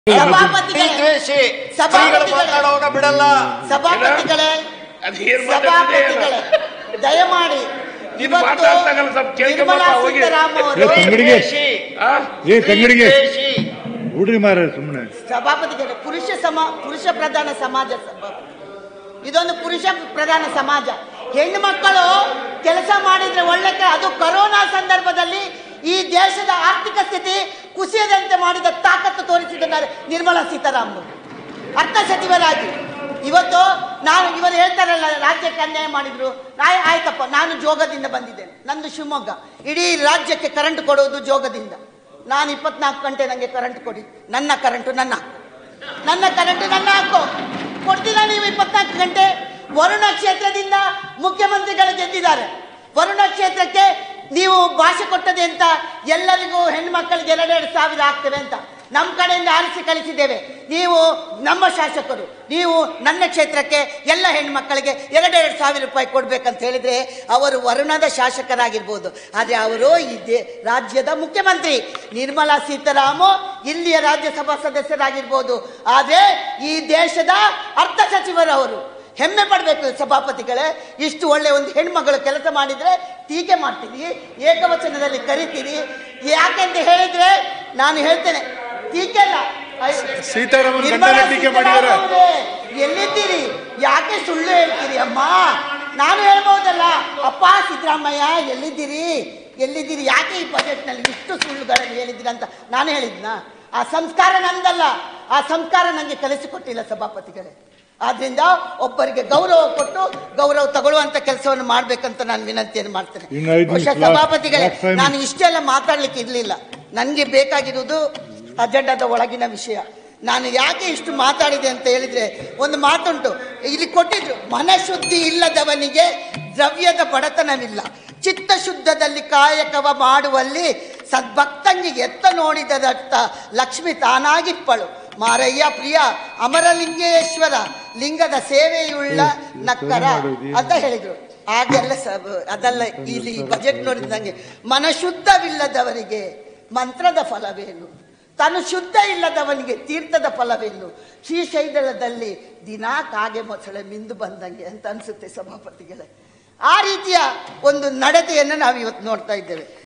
ಸಭಾಪತಿಗಳೇ ದ್ವೇಷಿ ಸಭಾಪತಿಗಳೇ. ಶ್ರೀಗಳು ಮಾತಾಡುವಾಗ ಬಿಡಲ್ಲ ಸಭಾಪತಿಗಳೇ ಅದೇನ್ ಸಭಾಪತಿಗಳೇ ದಯಮಾಡಿ ನೀನು ಇವತ್ತು ಮಾತಾಡ್ತಾಗಲ್ಲ ಸ್ವಲ್ಪ ಕೇಳ್ಕೊಂಡ್ ನಿರ್ಮಲಾ ಬರ್ತಾ ಹೋಗಿ. ಸೀತಾರಾಮ್ ಏ, ಅವರು ತಂಗಡಿಗೆ. ದ್ವೇಷಿ ಆ? ಏ ತಂಗಡಿಗೆ ದ್ವೇಷಿ ಹುಡ್ರಿ ಮಾರ ಸುಮ್ಮನೆ ಸಭಾಪತಿಗಳೇ ಪುರುಷ ಸಮ ಪುರುಷ ಪ್ರಧಾನ ಸಮಾಜ ಸಭಾಪತಿ ಇದೊಂದು ಪುರುಷ ಪ್ರಧಾನ ಸಮಾಜ ಹೆಣ್ಣು ಮಕ್ಕಳು ಕೆಲಸ ಮಾಡಿದ್ರೆ ಒಳ್ಳೆ ಕೆ- ಅದು ಕರೋನಾ ಸಂದರ್ಭದಲ್ಲಿ ಈ ದೇಶದ ಆರ್ಥಿಕ ಸ್ಥಿತಿ ಕುಸಿಯದಂತೆ ಮಾಡಿದ ತಾಕತ್ತು ತೋರಿಸಿದ್ದಾರೆ ನಿರ್ಮಲಾ ಸೀತಾರಾಮನ್ ಅರ್ಥ ಸಚಿವರಾಗಿ ಇವತ್ತು ನಾನು ಇವರು ಹೇಳ್ತಾರಲ್ಲ ರಾಜ್ಯಕ್ಕೆ ಅನ್ಯಾಯ ಮಾಡಿದ್ರು ಆಯ್- ಆಯ್ತಪ್ಪ ನಾನು ಜೋಗದಿಂದ ಬಂದಿದ್ದೇನೆ ನಂದು ಶಿವಮೊಗ್ಗ ಇಡೀ ರಾಜ್ಯಕ್ಕೆ ಕರೆಂಟ್ ಕೊಡುವುದು ಜೋಗದಿಂದ ನಾನು ಇಪ್ಪತ್ನಾಲ್ಕು ಗಂಟೆ ನನಗೆ ಕರೆಂಟ್ ಕೊಡಿ ನನ್ನ ಕರೆಂಟು ನನ್ನ ಹಾಕು. ನನ್ನ ಕರೆಂಟ್ ನನ್ನ ಹಾಕು ಕೊಡ್ತೀರಾ ನೀವು ಇಪ್ಪತ್ನಾಲ್ಕು ಗಂಟೆ ವರುಣ ಕ್ಷೇತ್ರದಿಂದ ಮುಖ್ಯಮಂತ್ರಿಗಳು ಗೆದ್ದಿದ್ದಾರೆ ವರುಣ ಕ್ಷೇತ್ರಕ್ಕೆ ನೀವು ಭಾಷೆ ಕೊಟ್ಟದೆ ಅಂತ ಎಲ್ಲರಿಗೂ ಹೆಣ್ಮಕ್ಳಿಗೆ ಎರಡೆರಡು ಸಾವಿರ ಆಗ್ತೇವೆ ಅಂತ ನಮ್ಮ ಕಡೆಯಿಂದ ಆರಿಸಿ ಕಳಿಸಿದ್ದೇವೆ ನೀವು ನಮ್ಮ ಶಾಸಕರು ನೀವು ನನ್ನ ಕ್ಷೇತ್ರಕ್ಕೆ ಎಲ್ಲ ಹೆಣ್ಮಕ್ಕಳಿಗೆ ಎರಡೆರಡು ಸಾವಿರ ರೂಪಾಯಿ ಕೊಡ್ಬೇಕಂತ ಹೇಳಿದ್ರೆ ಅವರು ವರುಣದ ಶಾಸಕರಾಗಿರ್ಬೋದು ಆದರೆ ಅವರು ಈ ದೇ- ರಾಜ್ಯದ ಮುಖ್ಯಮಂತ್ರಿ ನಿರ್ಮಲಾ ಸೀತಾರಾಮು ಇಲ್ಲಿಯ ರಾಜ್ಯಸಭಾ ಸದಸ್ಯರಾಗಿರ್ಬೋದು ಆದರೆ ಈ ದೇಶದ ಅರ್ಥ ಸಚಿವರು ಅವರು ಹೆಮ್ಮೆ ಪಡಬೇಕು ಸಭಾಪತಿಗಳೇ ಇಷ್ಟು ಒಳ್ಳೆ ಒಂದು ಹೆಣ್ಮಗಳು ಕೆಲಸ ಮಾಡಿದ್ರೆ ಟೀಕೆ ಮಾಡ್ತೀರಿ ಏಕವಚನದಲ್ಲಿ ಕರಿತೀರಿ ಯಾಕೆಂತ ಹೇಳಿದ್ರೆ ನಾನು ಹೇಳ್ತೇನೆ ಟೀಕೆ ಅಲ್ಲ ಐ- ಸೀತಾರಾಮನ್ ನಿರ್ಮಲಾ ಗಂಡನ ಟೀಕೆ ಮಾಡಿದಾರೆ. ಸೀತಾರಾಮನ್ ಅವರೇ, ಎಲ್ಲಿದ್ದೀರಿ ಯಾಕೆ ಸುಳ್ಳು ಹೇಳ್ತೀರಿ ಅಮ್ಮ ನಾನು ಹೇಳ್ಬೋದಲ್ಲ ಅಪ್ಪ ಸಿದ್ದರಾಮಯ್ಯ ಎಲ್ಲಿದ್ದೀರಿ ಎಲ್ಲಿದ್ದೀರಿ ಯಾಕೆ ಈ ಬಜೆಟ್ನಲ್ಲಿ ಇಷ್ಟು ಸುಳ್ಳುಗಳನ್ನು ಹೇಳಿದ್ದೀರಿ ಅಂತ ನಾನು ಹೇಳಿದ್ನ ಆ ಸಂಸ್ಕಾರ ನಂದಲ್ಲ ಆ ಸಂಸ್ಕಾರ ನನಗೆ ಕಲಿಸಿಕೊಟ್ಟಿಲ್ಲ ಸಭಾಪತಿಗಳೇ ಆದ್ರಿಂದ ಒಬ್ಬರಿಗೆ ಗೌರವ ಕೊಟ್ಟು ಗೌರವ ತಗೊಳ್ಳುವಂತ ಕೆಲಸವನ್ನು ಮಾಡ್ಬೇಕಂತ ನಾನು ವಿನಂತಿಯನ್ನು ಮಾಡ್ತೇನೆ ಇನ್ನು ಐದು ನಿಮಿಷ, ಬಹುಶಃ last- ಸಭಾಪತಿಗಳೇ last five ನಾನು ಇಷ್ಟೆಲ್ಲ ಮಾತಾಡ್ಲಿಕ್ಕೆ ಇರ್ಲಿಲ್ಲ ನನಗೆ ಬೇಕಾಗಿರುವುದು ಅಜೆಂಡಾದ ಒಳಗಿನ ವಿಷಯ ನಾನು ಯಾಕೆ ಇಷ್ಟು ಮಾತಾಡಿದೆ ಅಂತ ಹೇಳಿದ್ರೆ ಒಂದು ಮಾತುಂಟು ಇಲ್ಲಿ ಕೊಟ್ಟಿದ್ರು ಮನಶುದ್ಧಿ ಇಲ್ಲದವನಿಗೆ ದ್ರವ್ಯದ ಬಡತನವಿಲ್ಲ ಚಿತ್ತಶುದ್ಧದಲ್ಲಿ ಕಾಯಕವ ಮಾಡುವಲ್ಲಿ ಸದ್ಭಕ್ತಂಗಿಗೆ ಎತ್ತ ನೋಡಿದದತ್ತ ಲಕ್ಷ್ಮಿ ತಾನಾಗಿಪ್ಪಳು ಮಾರಯ್ಯ ಪ್ರಿಯ ಅಮರಲಿಂಗೇಶ್ವರ ಲಿಂಗದ ಸೇವೆಯುಳ್ಳ ನಕ್ಕರ ಅಂತ ಹೇಳಿದ್ರು ಹಾಗೆಲ್ಲ ಸ ಅದಲ್ಲ ಇಲ್ಲಿ ಬಜೆಟ್ ನೋಡಿದ ನಂಗೆ ಮನಶುದ್ಧವಿಲ್ಲದವರಿಗೆ ಮಂತ್ರದ ಫಲವೇನು ತಾನು ಶುದ್ಧ ಇಲ್ಲದವನಿಗೆ ತೀರ್ಥದ ಫಲವೇನು ಶ್ರೀಶೈಲದಲ್ಲಿ ದಿನಾ ಕಾಗೆ ಮೊಸಳೆ ಮಿಂದು ಬಂದಂಗೆ ಅಂತ ಅನ್ಸುತ್ತೆ ಸಭಾಪತಿಗಳೇ ಆ ರೀತಿಯ ಒಂದು ನಡತೆಯನ್ನು ನಾವು ಇವತ್ತು ನೋಡ್ತಾ ಇದ್ದೇವೆ